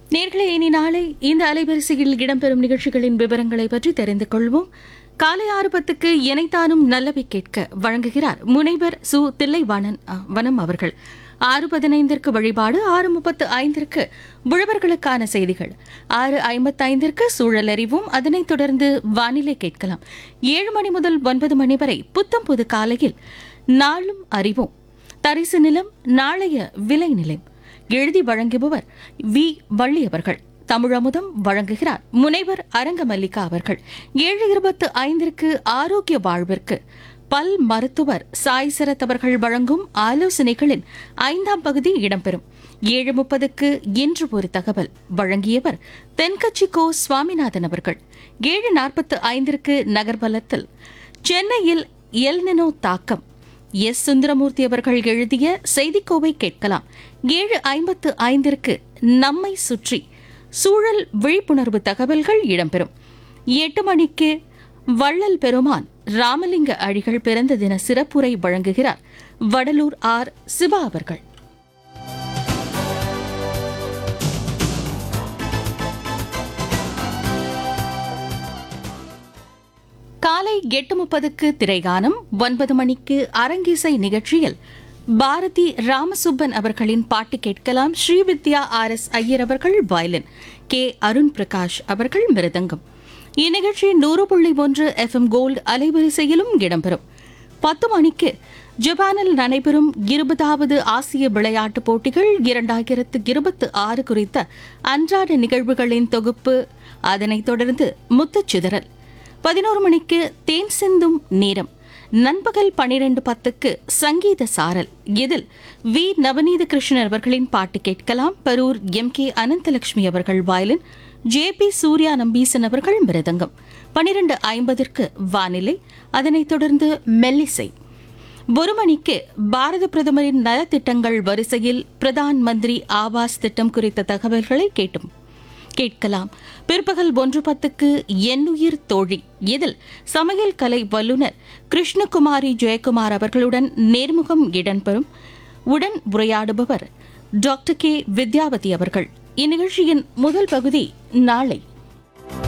நேர்களே இனி நாளை இந்த அலைவரிசையில் இடம்பெறும் நிகழ்ச்சிகளின் விவரங்களை பற்றி தெரிந்து கொள்வோம் காலை ஆறு பத்துக்கு இணைத்தானும் நல்லவை கேட்க வழங்குகிறார் முனைவர் சு தில்லைவாணன் அ, வனம் அவர்கள் ஆறு பதினைந்திற்கு வழிபாடு ஆறு முப்பத்து ஐந்திற்கு உழவர்களுக்கான செய்திகள் ஆறு ஐம்பத்தைந்திற்கு சூழல் அறிவும் அதனைத் தொடர்ந்து வானிலை கேட்கலாம் ஏழு மணி முதல் ஒன்பது மணி வரை புத்தம் புது காலையில் நாளும் அறிவோம் தரிசு நிலம் நாளைய விலை நிலம் எழுதி வழங்குபவர் வி வள்ளி அவர்கள் தமிழமுதம் வழங்குகிறார் முனைவர் அரங்க மல்லிகா அவர்கள் ஏழு இருபத்து ஐந்திற்கு ஆரோக்கிய வாழ்விற்கு பல் மருத்துவர் சாய் சரத் அவர்கள் வழங்கும் ஆலோசனைகளின் ஐந்தாம் பகுதி இடம்பெறும் ஏழு முப்பதுக்கு இன்று ஒரு தகவல் வழங்கியவர் தென்கட்சி கோ சுவாமிநாதன் அவர்கள் ஏழு நாற்பத்து ஐந்திற்கு நகர்வலத்தில் சென்னையில் எல்னினோ தாக்கம் எஸ் சுந்தரமூர்த்தி அவர்கள் எழுதிய செய்திக்கோவை கேட்கலாம் ஏழு ஐம்பத்து ஐந்திற்கு நம்மை சுற்றி சூழல் விழிப்புணர்வு தகவல்கள் இடம்பெறும் எட்டு மணிக்கு வள்ளல் பெருமான் ராமலிங்க அடிகள் பிறந்த தின சிறப்புரை வழங்குகிறார் வடலூர் ஆர் சிவா அவர்கள் காலை எட்டு முப்பதுக்கு திரைகானம் ஒன்பது மணிக்கு அரங்கிசை நிகழ்ச்சியில் பாரதி ராமசுப்பன் அவர்களின் பாட்டு கேட்கலாம் ஸ்ரீவித்யா ஆர் எஸ் ஐயர் அவர்கள் வயலின் கே அருண் பிரகாஷ் அவர்கள் மிருதங்கம் இந்நிகழ்ச்சி நூறு புள்ளி ஒன்று எஃப்எம் கோல்டு அலைவரிசையிலும் இடம்பெறும் பத்து மணிக்கு ஜப்பானில் நடைபெறும் இருபதாவது ஆசிய விளையாட்டுப் போட்டிகள் இரண்டாயிரத்து இருபத்தி ஆறு குறித்த அன்றாட நிகழ்வுகளின் தொகுப்பு அதனைத் தொடர்ந்து முத்துச்சிதறல் பதினோரு மணிக்கு தேன் சிந்தும் நேரம் நண்பகல் பனிரெண்டு பத்துக்கு சங்கீத சாரல் இதில் வி நவநீத கிருஷ்ணன் அவர்களின் பாட்டு கேட்கலாம் பரூர் எம் கே அனந்தலட்சுமி அவர்கள் violin J P Surya Nambisan அவர்கள் மிருதங்கம் பனிரெண்டு ஐம்பதற்கு வானிலை அதனைத் தொடர்ந்து மெல்லிசை ஒரு மணிக்கு பாரத பிரதமரின் நலத்திட்டங்கள் வரிசையில் பிரதான் மந்திரி ஆவாஸ் திட்டம் குறித்த தகவல்களை கேட்டும் கேட்கலாம் பிற்பகல் ஒன்று பத்துக்கு என்னுயிர் தோழி இதில் சமையல் கலை வல்லுநர் கிருஷ்ணகுமாரி ஜெயக்குமார் அவர்களுடன் நேர்முகம் இடம்பெறும் உடன் உரையாடுபவர் டாக்டர் கே வித்யாவதி அவர்கள் இந்நிகழ்ச்சியின் முதல் பகுதி நாளை